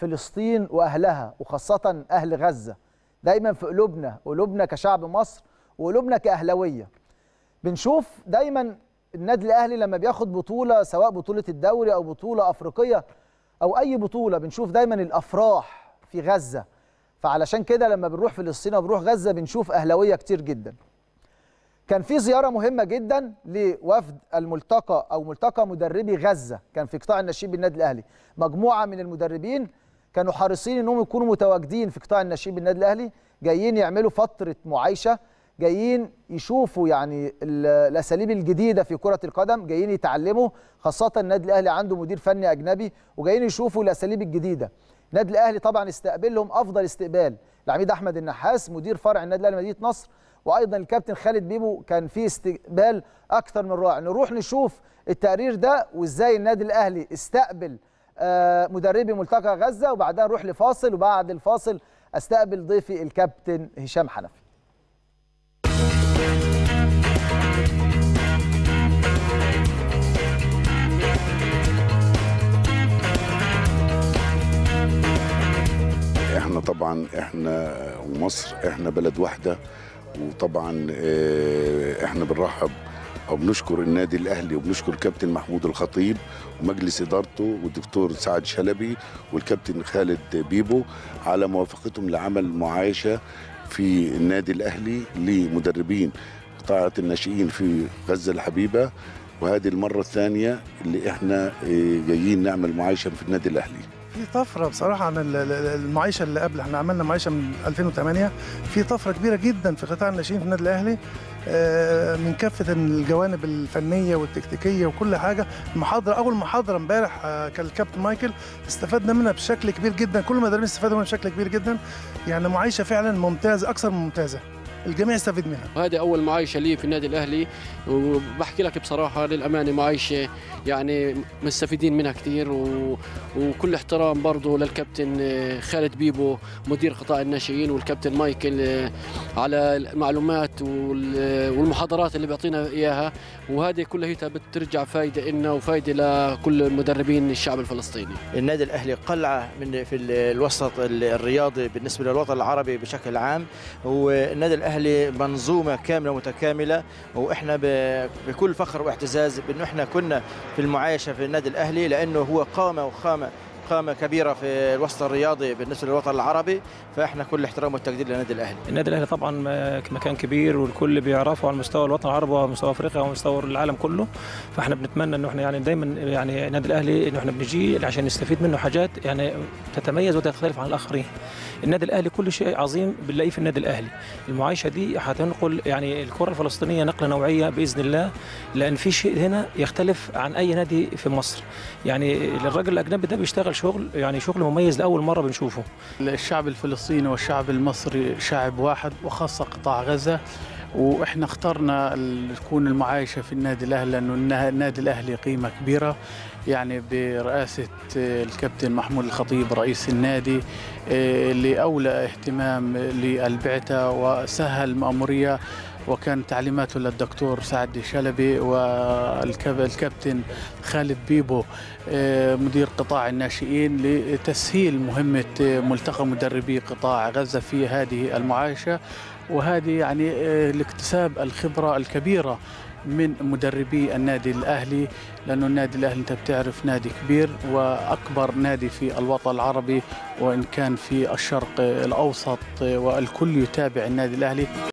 فلسطين واهلها وخاصه اهل غزه دايما في قلوبنا قلوبنا كشعب مصر وقلوبنا كاهلاويه بنشوف دايما النادي الاهلي لما بياخد بطوله سواء بطوله الدوري او بطوله افريقيه او اي بطوله بنشوف دايما الافراح في غزه فعلشان كده لما بنروح فلسطين وبنروح غزه بنشوف اهلاويه كتير جدا كان في زياره مهمه جدا لوفد الملتقى او ملتقى مدربي غزه كان في قطاع الناشئين بالنادي الاهلي مجموعه من المدربين كانوا حريصين انهم يكونوا متواجدين في قطاع الناشئين بالنادي الاهلي جايين يعملوا فتره معايشه جايين يشوفوا يعني الاساليب الجديده في كره القدم جايين يتعلموا خاصه النادي الاهلي عنده مدير فني اجنبي وجايين يشوفوا الاساليب الجديده النادي الاهلي طبعا استقبلهم افضل استقبال العميد احمد النحاس مدير فرع النادي الاهلي مدينه نصر وايضا الكابتن خالد بيبو كان في استقبال اكثر من رائع نروح نشوف التقرير ده وازاي النادي الاهلي استقبل مدربي ملتقى غزه وبعدها نروح لفاصل وبعد الفاصل استقبل ضيفي الكابتن هشام حنفي احنا طبعا احنا ومصر احنا بلد واحده وطبعا احنا بنرحب او بنشكر النادي الاهلي وبنشكر كابتن محمود الخطيب ومجلس ادارته والدكتور سعد شلبي والكابتن خالد بيبو على موافقتهم لعمل معايشه في النادي الاهلي لمدربين قطاع الناشئين في غزه الحبيبه وهذه المره الثانيه اللي احنا جايين نعمل معايشه في النادي الاهلي في طفره بصراحه عن المعيشه اللي قبل احنا عملنا معيشه من 2008 في طفره كبيره جدا في قطاع الناشئين في النادي الاهلي من كافه الجوانب الفنيه والتكتيكيه وكل حاجه المحاضره اول محاضره امبارح كان الكابتن مايكل استفدنا منها بشكل كبير جدا كل المدربين استفادوا منها بشكل كبير جدا يعني معيشه فعلا ممتازه اكثر من ممتازه الجميع يستفيد منها وهذه اول معايشه لي في النادي الاهلي وبحكي لك بصراحه للامانه معايشه يعني مستفيدين منها كثير و... وكل احترام برضه للكابتن خالد بيبو مدير قطاع الناشئين والكابتن مايكل على المعلومات والمحاضرات اللي بيعطينا اياها وهذه كلها بترجع فائده لنا وفائده لكل مدربين الشعب الفلسطيني. النادي الاهلي قلعه من في الوسط الرياضي بالنسبه للوطن العربي بشكل عام والنادي الاهلي منظومه كامله متكامله واحنا بكل فخر واعتزاز بانه احنا كنا في المعايشه في النادي الاهلي لانه هو قامه وخامه قامة كبيرة في الوسط الرياضي بالنسبة للوطن العربي فاحنا كل احترام والتقدير للنادي الاهلي. النادي الاهلي طبعا مكان كبير والكل بيعرفه على مستوى الوطن العربي ومستوى افريقيا ومستوى العالم كله فاحنا بنتمنى انه احنا يعني دايما يعني النادي الاهلي انه احنا بنجي عشان نستفيد منه حاجات يعني تتميز وتختلف عن الاخرين. النادي الاهلي كل شيء عظيم بنلاقيه في النادي الاهلي. المعايشه دي هتنقل يعني الكره الفلسطينيه نقله نوعيه باذن الله لان في شيء هنا يختلف عن اي نادي في مصر. يعني الراجل الاجنبي ده بيشتغل شغل يعني شغل مميز لاول مره بنشوفه. الشعب الفلسطيني والشعب المصري شعب واحد وخاصه قطاع غزه واحنا اخترنا تكون المعايشه في النادي الاهلي لانه النادي الاهلي قيمه كبيره يعني برئاسه الكابتن محمود الخطيب رئيس النادي اللي اولى اهتمام للبعثه وسهل ماموريه وكان تعليماته للدكتور سعد شلبي والكابتن خالد بيبو مدير قطاع الناشئين لتسهيل مهمة ملتقى مدربي قطاع غزة في هذه المعايشة وهذه يعني لاكتساب الخبرة الكبيرة من مدربي النادي الأهلي لأنه النادي الأهلي أنت بتعرف نادي كبير وأكبر نادي في الوطن العربي وإن كان في الشرق الأوسط والكل يتابع النادي الأهلي